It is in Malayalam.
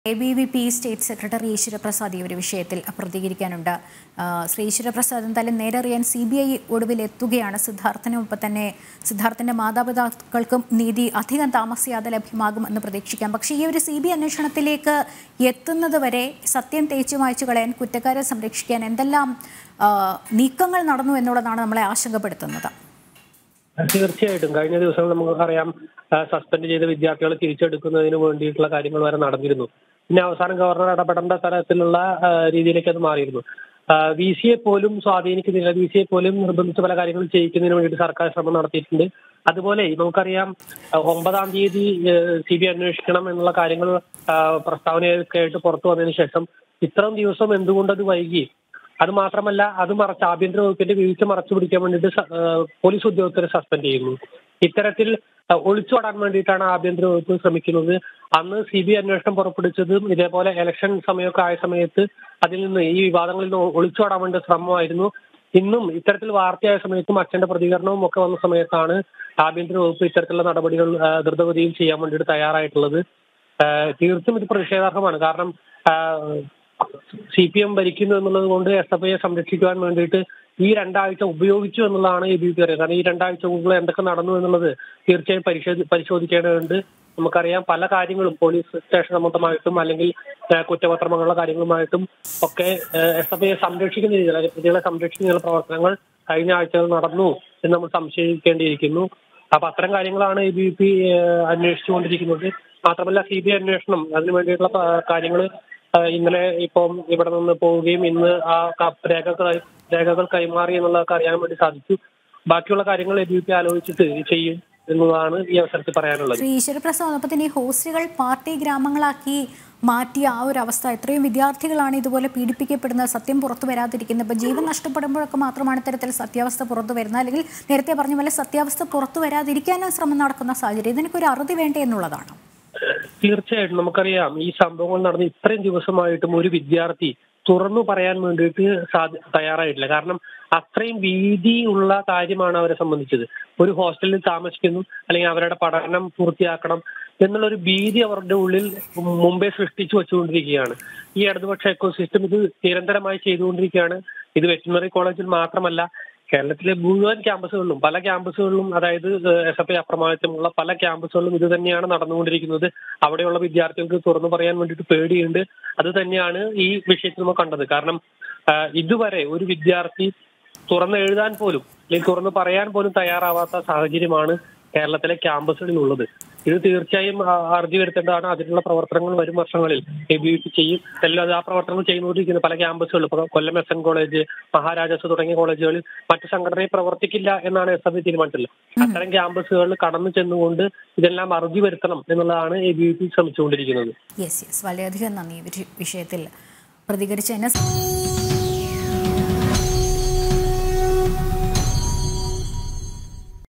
A B V P state secretary Easwaraprasad ഈ ഒരു വിഷയത്തിൽ പ്രതികരിക്കാനുണ്ട് ആ, ശ്രീ ഈശ്വരപ്രസാദ് എന്തായാലും നേരറിയാൻ സി ബി ഐ ഒടുവിൽ എത്തുകയാണ് സിദ്ധാർത്ഥനും ഒപ്പം തന്നെ സിദ്ധാർത്ഥന്റെ മാതാപിതാക്കൾക്കും നീതി അധികം താമസിയാതെ ലഭ്യമാകും എന്ന് പ്രതീക്ഷിക്കാം പക്ഷേ ഈ ഒരു സി ബി ഐ അന്വേഷണത്തിലേക്ക് എത്തുന്നത് വരെ സത്യം തേച്ചു മായ്ച്ചു കളയാൻ കുറ്റക്കാരെ സംരക്ഷിക്കാൻ എന്തെല്ലാം ആ, നീക്കങ്ങൾ നടന്നു എന്നുള്ളതാണ് നമ്മളെ ആശങ്കപ്പെടുത്തുന്നത് തീർച്ചയായിട്ടും കഴിഞ്ഞ ദിവസം നമുക്കറിയാം സസ്പെൻഡ് ചെയ്ത വിദ്യാർത്ഥികളെ തിരിച്ചെടുക്കുന്നതിന് വേണ്ടിയിട്ടുള്ള കാര്യങ്ങൾ വരെ നടന്നിരുന്നു പിന്നെ അവസാനം ഗവർണർ ഇടപെടേണ്ട തരത്തിലുള്ള ആ, രീതിയിലേക്ക് അത് മാറിയിരുന്നു വി സിയെ പോലും സ്വാധീനിക്കുന്നില്ല വി സിയെ പോലും നിർബന്ധിച്ച് പല കാര്യങ്ങളും ചെയ്യിക്കുന്നതിന് വേണ്ടിയിട്ട് സർക്കാർ ശ്രമം നടത്തിയിട്ടുണ്ട് അതുപോലെ നമുക്കറിയാം ആ, ഒമ്പതാം തീയതി സി ബി ഐ അന്വേഷിക്കണം എന്നുള്ള കാര്യങ്ങൾ ആ, പ്രസ്താവനയൊക്കെ ആയിട്ട് പുറത്തു വന്നതിന് ശേഷം ഇത്രയും ദിവസം എന്തുകൊണ്ട് അത് വൈകി അത് മാത്രമല്ല അത് മറച്ച് ആഭ്യന്തര വകുപ്പിന്റെ വീഴ്ച മറച്ചു പിടിക്കാൻ വേണ്ടിയിട്ട് സ- ഏഹ് പോലീസ് ഉദ്യോഗസ്ഥരെ സസ്പെൻഡ് ചെയ്യുന്നു ഇത്തരത്തിൽ ഏഹ് ഒളിച്ചോടാൻ വേണ്ടിയിട്ടാണ് ആഭ്യന്തര വകുപ്പ് ശ്രമിക്കുന്നത് അന്ന് സി ബി ഐ അന്വേഷണം പുറപ്പെടുവിച്ചതും ഇതേപോലെ ഇലക്ഷൻ സമയമൊക്കെ ആയ സമയത്ത് അതിൽ നിന്ന് ഈ വിവാദങ്ങളിൽ നിന്ന് ഒളിച്ചോടാൻ വേണ്ട ശ്രമമായിരുന്നു ഇന്നും ഇത്തരത്തിൽ വാർത്തയായ സമയത്തും അച്ഛന്റെ പ്രതികരണവും ഒക്കെ വന്ന സമയത്താണ് ആഭ്യന്തര വകുപ്പ് ഇത്തരത്തിലുള്ള നടപടികൾ ഏഹ് ദ്രുതഗതിയിൽ ചെയ്യാൻ വേണ്ടിയിട്ട് തയ്യാറായിട്ടുള്ളത് ഏഹ് തീർത്തും ഇത് പ്രതിഷേധാർഹമാണ് കാരണം സി പി എം ഭരിക്കുന്നു എന്നുള്ളത് കൊണ്ട് എസ് എഫ് ഐയെ സംരക്ഷിക്കുവാൻ വേണ്ടിയിട്ട് ഈ രണ്ടാഴ്ച ഉപയോഗിച്ചു എന്നുള്ളതാണ് എ ബി പി പറയുന്നത് കാരണം ഈ രണ്ടാഴ്ച മുമ്പ് എന്തൊക്കെ നടന്നു എന്നുള്ളത് തീർച്ചയായും പരിശോധി പരിശോധിക്കേണ്ടതുണ്ട് നമുക്കറിയാം പല കാര്യങ്ങളും പോലീസ് സ്റ്റേഷൻ സംബന്ധമായിട്ടും അല്ലെങ്കിൽ ഏഹ് കുറ്റപത്രമുള്ള കാര്യങ്ങളുമായിട്ടും ഒക്കെ എസ് എഫ് ഐയെ സംരക്ഷിക്കുന്ന രീതിയിൽ അല്ലെങ്കിൽ പ്രതികളെ സംരക്ഷിക്കുന്ന പ്രവർത്തനങ്ങൾ കഴിഞ്ഞ ആഴ്ചകൾ നടന്നു എന്ന് നമ്മൾ സംശയിക്കേണ്ടിയിരിക്കുന്നു അപ്പൊ അത്തരം കാര്യങ്ങളാണ് എ ബി പി അന്വേഷിച്ചുകൊണ്ടിരിക്കുന്നത് മാത്രമല്ല സി ബി ഐ അന്വേഷണം അതിനു വേണ്ടിയിട്ടുള്ള കാര്യങ്ങൾ ഇന്നലെ ഇപ്പം ഇവിടെ നിന്ന് പോവുകയും ഇന്ന് ആ ക- രേഖകൾ രേഖകൾ കൈമാറി എന്നുള്ളതൊക്കെ അറിയാൻ വേണ്ടി സാധിച്ചു ബാക്കിയുള്ള കാര്യങ്ങൾ എ ബി പി ആലോചിച്ചിട്ട് ചെയ്യും എന്നതാണ് ഈ അവസരത്തിൽ പറയാനുള്ളത് ശ്രീ ഈശ്വരപ്രസാദ് അപ്പം തന്നെ ഈ ഹോസ്റ്റലുകൾ പാർട്ടി ഗ്രാമങ്ങളാക്കി മാറ്റിയ ആ ഒരു അവസ്ഥ എത്രയും വിദ്യാർത്ഥികളാണ് ഇതുപോലെ പീഡിപ്പിക്കപ്പെടുന്നത് സത്യം പുറത്തു വരാതിരിക്കുന്നത് ഇപ്പം ജീവൻ നഷ്ടപ്പെടുമ്പോഴൊക്കെ മാത്രമാണ് ഇത്തരത്തിൽ സത്യാവസ്ഥ പുറത്തു വരുന്നത് അല്ലെങ്കിൽ നേരത്തെ പറഞ്ഞ പോലെ സത്യാവസ്ഥ പുറത്തു വരാതിരിക്കാനും ശ്രമം നടക്കുന്ന സാഹചര്യം ഇതിനൊക്കെ ഒരു അറുതി വേണ്ടേ എന്നുള്ളതാണ് തീർച്ചയായിട്ടും നമുക്കറിയാം ഈ സംഭവങ്ങൾ നടന്ന് ഇത്രയും ദിവസമായിട്ടും ഒരു വിദ്യാർത്ഥി തുറന്നു പറയാൻ വേണ്ടിയിട്ട് സാധി തയ്യാറായിട്ടില്ല കാരണം അത്രയും ഭീതിയുള്ള കാര്യമാണ് അവരെ സംബന്ധിച്ചത് ഒരു ഹോസ്റ്റലിൽ താമസിക്കുന്നു അല്ലെങ്കിൽ അവരുടെ പഠനം പൂർത്തിയാക്കണം എന്നുള്ള ഒരു ഭീതി അവരുടെ ഉള്ളിൽ മുമ്പേ സൃഷ്ടിച്ചു വെച്ചുകൊണ്ടിരിക്കുകയാണ് ഈ ഇടതുപക്ഷ എക്കോസിസ്റ്റം ഇത് നിരന്തരമായി ചെയ്തുകൊണ്ടിരിക്കുകയാണ് ഇത് വെറ്റിനറി കോളേജിൽ മാത്രമല്ല കേരളത്തിലെ മുഴുവൻ ക്യാമ്പസുകളിലും പല ക്യാമ്പസുകളിലും അതായത് എസ് എഫ് ഐ അപ്രമാദിത്വമുള്ള പല ക്യാമ്പസുകളിലും ഇത് തന്നെയാണ് നടന്നുകൊണ്ടിരിക്കുന്നത് അവിടെയുള്ള വിദ്യാർത്ഥികൾക്ക് തുറന്നു പറയാൻ വേണ്ടിയിട്ട് പേടിയുണ്ട് അത് തന്നെയാണ് ഈ വിഷയത്തിൽ നമ്മൾ കണ്ടത് കാരണം ആ, ഇതുവരെ ഒരു വിദ്യാർത്ഥി തുറന്ന് എഴുതാൻ പോലും അല്ലെങ്കിൽ തുറന്ന് പറയാൻ പോലും തയ്യാറാവാത്ത സാഹചര്യമാണ് കേരളത്തിലെ ക്യാമ്പസുകളിൽ ഉള്ളത് ഇത് തീർച്ചയായും ആ, അറുതി വരുത്തേണ്ടതാണ് അതിനുള്ള പ്രവർത്തനങ്ങൾ വരും വർഷങ്ങളിൽ എ ബി വി പി ചെയ്യും എല്ലാം ആ പ്രവർത്തനങ്ങൾ ചെയ്തുകൊണ്ടിരിക്കുന്നു പല ക്യാമ്പസുകളിൽ ഇപ്പൊ Kollam S N college Maharajas തുടങ്ങിയ കോളേജുകളിൽ മറ്റു സംഘടനയെ പ്രവർത്തിക്കില്ല എന്നാണ് എസ് എഫ് ഐ തീരുമാനിച്ചിട്ടുള്ളത് അത്തരം ക്യാമ്പസുകളിൽ കടന്നു ചെന്നുകൊണ്ട് ഇതെല്ലാം അറുതി വരുത്തണം എന്നുള്ളതാണ് എ ബി വി പി ശ്രമിച്ചുകൊണ്ടിരിക്കുന്നത് യെസ് യെസ് വളരെയധികം നന്ദി ഈ വിഷ- വിഷയത്തിൽ പ്രതികരിച്ചതിന്